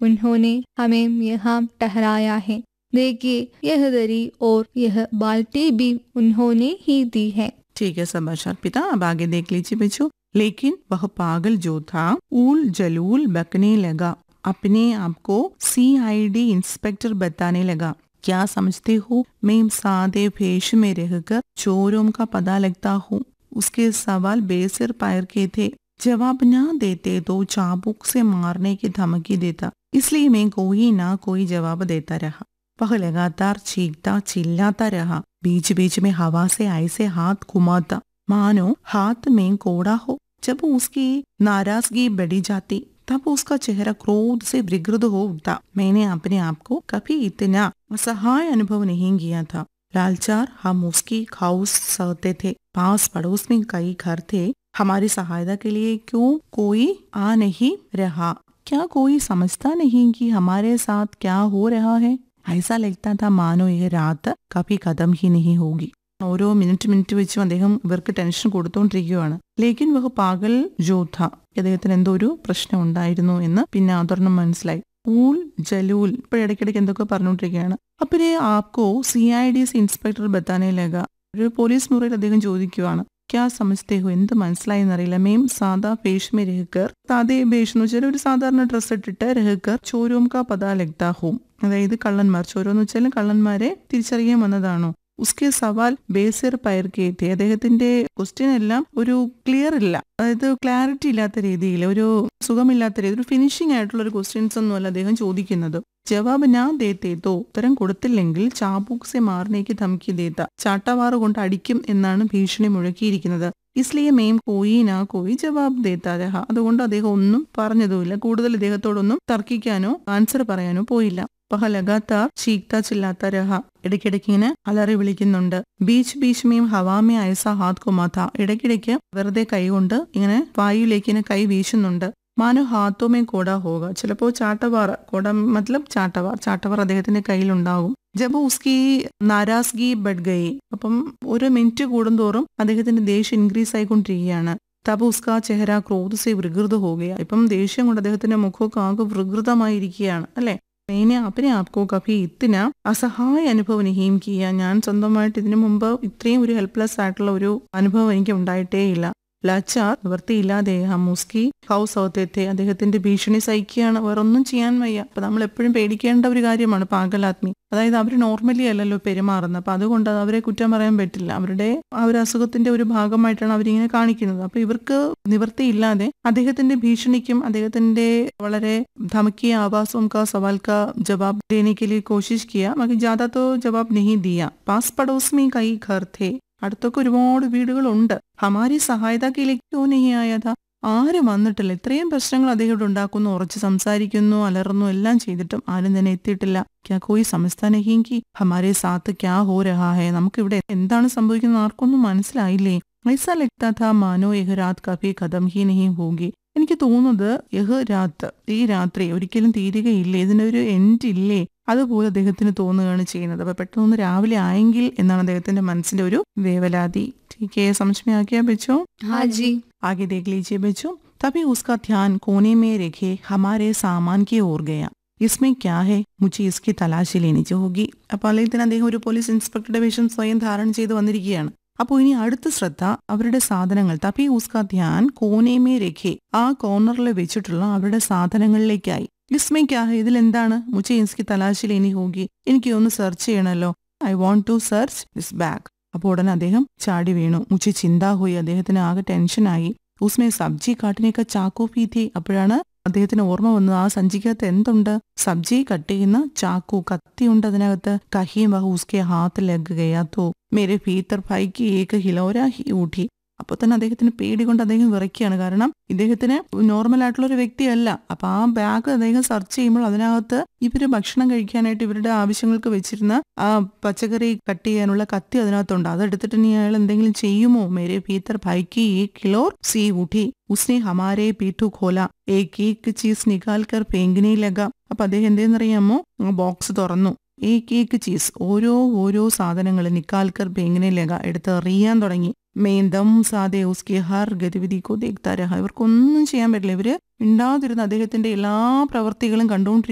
उन्होंने हमें यहाँ ठहराया है देखिए यह दरी और यह बाल्टी भी उन्होंने ही दी है ठीक है समाचार पिता अब आगे देख लीजिए बच्चों लेकिन वह पागल जो था ऊल जलूल बकने लगा अपने आप को सीआईडी इंस्पेक्टर बताने लगा क्या समझते हो मैं सादे भेष में रहकर चोरों का पता लगता हूँ उसके सवाल बेसिर पैर के थे जवाब न देते तो चाबुक से मारने की धमकी देता इसलिए मैं कोई ना कोई जवाब देता रहा वह लगातार चीखता चिल्लाता रहा बीच बीच में हवा से ऐसे हाथ घुमाता मानो हाथ में कोड़ा हो जब उसकी नाराजगी बढ़ी जाती तब उसका चेहरा क्रोध से विकृत हो उठता मैंने अपने आप को कभी इतना असहाय अनुभव नहीं किया था लालचार हम उसकी खाउस सहते थे पास पड़ोस में कई घर थे हमारी सहायता के लिए क्यों कोई आ नहीं रहा क्या कोई समझता नहीं कि हमारे साथ क्या हो रहा है ऐसा लगता था मानो ये रात कभी खत्म ही नहीं होगी ഓരോ മിനിറ്റ് മിനിറ്റ് വെച്ചും അദ്ദേഹം ഇവർക്ക് ടെൻഷൻ കൊടുത്തുകൊണ്ടിരിക്കുകയാണ് ലേക്കിൻ വഹ് പാഗൽ ജോധ അദ്ദേഹത്തിന് എന്തോ ഒരു പ്രശ്നം ഉണ്ടായിരുന്നു എന്ന് പിന്നെ ആദരണം മനസ്സിലായി ഊൽ ജലൂൽ ഇപ്പോഴിടയ്ക്കിടയ്ക്ക് എന്തൊക്കെ പറഞ്ഞുകൊണ്ടിരിക്കുകയാണ് അപ്പനെ ആപ്കോ C I D S inspector ബത്താനെ ലഗ ഒരു പോലീസ് മുറിയിൽ അദ്ദേഹം ചോദിക്കുവാണ് ക്യാ സമസ്തേ ഹോ എന്ത് മനസ്സിലായി എന്നറിയില്ല മേം സാദാ പേഷ് മേ രഹക്കർ സാദേ പേഷ് എന്ന് വെച്ചാൽ ഒരു സാധാരണ ഡ്രസ്സ് ഇട്ടിട്ട് രഹക്കർ ചോരോം കാ പതാ ലഗ്താ ഹോം അതായത് കള്ളന്മാർ ചോരോ എന്ന് വെച്ചാൽ കള്ളന്മാരെ തിരിച്ചറിയാൻ വന്നതാണോ ഉസ്കെ സവാൽ ബേസിർ പയർ കേറ്റി അദ്ദേഹത്തിന്റെ ക്വസ്റ്റ്യൻ എല്ലാം ഒരു ക്ലിയർ ഇല്ല അതായത് ക്ലാരിറ്റി ഇല്ലാത്ത രീതിയിൽ ഒരു സുഖമില്ലാത്ത രീതിയിൽ ഒരു ഫിനിഷിംഗ് ആയിട്ടുള്ള ഒരു ക്വസ്റ്റ്യൻസ് ഒന്നുമല്ല അദ്ദേഹം ചോദിക്കുന്നത് ജവാബ് ഞാൻ ദേത്തേത്തോ ഉത്തരം കൊടുത്തില്ലെങ്കിൽ ചാബൂക്സെ മാറിനേക്ക് ധമക്കി ദേത്ത ചാട്ടവാറ് കൊണ്ട് അടിക്കും എന്നാണ് ഭീഷണി മുഴക്കിയിരിക്കുന്നത് ഇസ്ലിയെ മേം കോയി നാ കോയി ജവാബ് ദേത്താ രഹ അതുകൊണ്ട് അദ്ദേഹം ഒന്നും പറഞ്ഞതുമില്ല കൂടുതൽ ഇദ്ദേഹത്തോടൊന്നും തർക്കിക്കാനോ ആൻസർ പറയാനോ പോയില്ല വഹ ലഗാത്താർ ചീക്ത ചില്ലാത്ത രഹ ഇടയ്ക്കിടയ്ക്ക് ഇങ്ങനെ അലറി വിളിക്കുന്നുണ്ട് ബീച്ച് ബീച്ച് മീം ഹവാമേ ഐസ ഹാത് കുമാഥ ഇടയ്ക്കിടയ്ക്ക് വെറുതെ കൈകൊണ്ട് ഇങ്ങനെ വായുവിലേക്ക് ഇങ്ങനെ കൈ വീശുന്നുണ്ട് മാനു ഹാത്തോമേ കോട ഹോക ചിലപ്പോ ചാട്ടവാർ കോട മത്ലബ് ചാട്ടവാർ ചാട്ടവാർ അദ്ദേഹത്തിന്റെ കയ്യിലുണ്ടാകും ജബ് ഉസ്കി നാരാസ്ഗി ബഡ് ഗയി അപ്പം ഒരു മിനിറ്റ് കൂടുന്തോറും അദ്ദേഹത്തിന്റെ ദേഷ്യം ഇൻക്രീസ് ആയിക്കൊണ്ടിരിക്കുകയാണ് തബ് ഉസ്ക ചെഹര ക്രോധ സെ വികൃത ഹോകയ ഇപ്പം ദേഷ്യം കൊണ്ട് അദ്ദേഹത്തിന്റെ മുഖമൊക്കെ ആകെ വികൃതമായിരിക്കുകയാണ് അല്ലെ मैंने अपने आप को कभी इतना അസഹായ അനുഭവം നഹീം കിയ ഞാൻ സ്വന്തമായിട്ട് ഇതിനു മുമ്പ് ഇത്രയും ഒരു ഹെൽപ്ലെസ് ആയിട്ടുള്ള ഒരു അനുഭവം എനിക്ക് ഉണ്ടായിട്ടേ ഇല്ല ലച്ചാർ നിവൃത്തിയില്ലാതെ ഹമൂസ്കി ഹൗസ് ഔത്തേത്തെ അദ്ദേഹത്തിന്റെ ഭീഷണി സഹിക്കുകയാണ് വേറൊന്നും ചെയ്യാൻ വയ്യ അപ്പൊ നമ്മൾ എപ്പോഴും പേടിക്കേണ്ട ഒരു കാര്യമാണ് പാഗലാത്മി അതായത് അവർ നോർമലി അല്ലല്ലോ പെരുമാറുന്നത് അപ്പൊ അതുകൊണ്ട് അത് അവരെ കുറ്റം പറയാൻ പറ്റില്ല അവരുടെ ആ ഒരു അസുഖത്തിന്റെ ഒരു ഭാഗമായിട്ടാണ് അവരിങ്ങനെ കാണിക്കുന്നത് അപ്പൊ ഇവർക്ക് നിവൃത്തിയില്ലാതെ അദ്ദേഹത്തിന്റെ ഭീഷണിക്കും അദ്ദേഹത്തിന്റെ വളരെ ധമക്കിയ ആവാസവും കാ സവാൽ കാ ജവാബ് देने के लिए कोशिश किया मगर ज्यादा तो जवाब नहीं दिया पास पड़ोस में कई घर थे അടുത്തൊക്കെ ഒരുപാട് വീടുകളുണ്ട് ഹമാരി സഹായതയിലേക്ക് नहीं आया था ആരും വന്നിട്ടില്ല ഇത്രയും പ്രശ്നങ്ങൾ അദ്ദേഹം ഇവിടെ ഉണ്ടാക്കുന്നു ഉറച്ച് സംസാരിക്കുന്നു അലറുന്നു എല്ലാം ചെയ്തിട്ടും ആരും തന്നെ എത്തിയിട്ടില്ല ക്യാ കോയി സമസ്ത നഹീങ്കി ഹമാരെ സാത്ത് ക്യാ ഹോ രഹാ ഹേ നമുക്കിവിടെ എന്താണ് സംഭവിക്കുന്നത് ആർക്കൊന്നും മനസ്സിലായില്ലേ ഐസാ ലഗ്താ ഥാ മാനോ യഹ് രാത് കഭി ഖതം ഹി നഹി ഹോഗി എനിക്ക് തോന്നുന്നത് യഹ് രാത്ത് ഈ രാത്രി ഒരിക്കലും തീരുകയില്ലേ ഇതിനൊരു എൻഡ് ഇല്ലേ അതുപോലെ അദ്ദേഹത്തിന് തോന്നുകയാണ് ചെയ്യുന്നത് അപ്പൊ പെട്ടെന്ന് രാവിലെ ആയെങ്കിൽ എന്നാണ് അദ്ദേഹത്തിന്റെ മനസ്സിന്റെ ഒരു വേവലാതി ठीक है समझ में आ गया बच्चों हाँ जी आगे देख लीजिए बच्चों तभी उसका ध्यान कोने में रखे हमारे सामान की ओर गया इसमें क्या है മുझे इसकी തലാശി लेनी होगी അപ്പൊ അല്ലെങ്കിൽ തന്നെ അദ്ദേഹം ഒരു പോലീസ് ഇൻസ്പെക്ടറുടെ വേഷം സ്വയം ധാരണ ചെയ്ത് വന്നിരിക്കുകയാണ് അപ്പോൾ ഇനി അടുത്ത ശ്രദ്ധ അവരുടെ സാധനങ്ങൾ തപി ഉസ്ക ധ്യാൻ കോനേമേ രഖേ ആ കോർണറിൽ വെച്ചിട്ടുള്ള അവരുടെ സാധനങ്ങളിലേക്കായി വിസ്മയ ക്യാ ഹെ ഇതിൽ എന്താണ് മുझे इसकी തലാശി लेनी होगी എനിക്ക് ഒന്ന് സെർച്ച് ചെയ്യണമല്ലോ I want to search this bag അപ്പോൾ ഉടനെ അദ്ദേഹം ചാടി വീണു മുച്ചി ചിന്താ ഹോയി അദ്ദേഹത്തിന് ആകെ ടെൻഷനായി ഉസ്മേ സബ്ജി കാട്ടിനേക്ക ചാക്കോ പീതി അപ്പോഴാണ് അദ്ദേഹത്തിന് ഓർമ്മ വന്നത് ആ സഞ്ചിക്കകത്ത് എന്തുണ്ട് സബ്ജി കട്ട് ചെയ്യുന്ന ചാക്കു കത്തിയുണ്ട് അതിനകത്ത് കഹിയും വഹ ഉസ്കെ ഹാത്ത് ലഗ് ഗയാത്തോ മേരെ ഭീത്തർ ഭൈക്ക് ഏക ഹിലോര ഹി ഊട്ടി അപ്പോൾ തന്നെ അദ്ദേഹത്തിന് പേടി കൊണ്ട് അദ്ദേഹം വിറയ്ക്കുകയാണ് കാരണം ഇദ്ദേഹത്തിന് നോർമൽ ആയിട്ടുള്ള ഒരു വ്യക്തിയല്ല അപ്പൊ ആ ബാഗ് അദ്ദേഹം സെർച്ച് ചെയ്യുമ്പോൾ അതിനകത്ത് ഇവര് ഭക്ഷണം കഴിക്കാനായിട്ട് ഇവരുടെ ആവശ്യങ്ങൾക്ക് വെച്ചിരുന്ന ആ പച്ചക്കറി കട്ട് ചെയ്യാനുള്ള കത്തി അതിനകത്തുണ്ട് അതെടുത്തിട്ട് ഇനി അയാൾ എന്തെങ്കിലും ചെയ്യുമോ മേരെ ഭീത്തർ ഭൈക്ക് ഈ കിലോർ സി ഉഠി ഉസ്നെ ഹമാരെ പീഠു ഖോല ഏക് ഏക് ചീസ് നികാൽ കർ പേങ്കിനെ ലഗ അപ്പൊ അദ്ദേഹം എന്തെന്നറിയാമോ ബോക്സ് തുറന്നു ഏക് ഏക് ചീസ് ഓരോ ഓരോ സാധനങ്ങൾ നിക്കാൽക്കർ പേങ്കിനെ ലഗ എടുത്ത് എറിയാൻ തുടങ്ങി മേന്തം സാതെ ഉസ്കെ ഹർ ഗതിവിധിക്കോ ദേഖ്താ രഹ ഇവർക്കൊന്നും ചെയ്യാൻ പറ്റില്ല ഇവര് മിണ്ടാതിരുന്ന അദ്ദേഹത്തിന്റെ എല്ലാ പ്രവർത്തികളും കണ്ടുകൊണ്ടിരിക്കും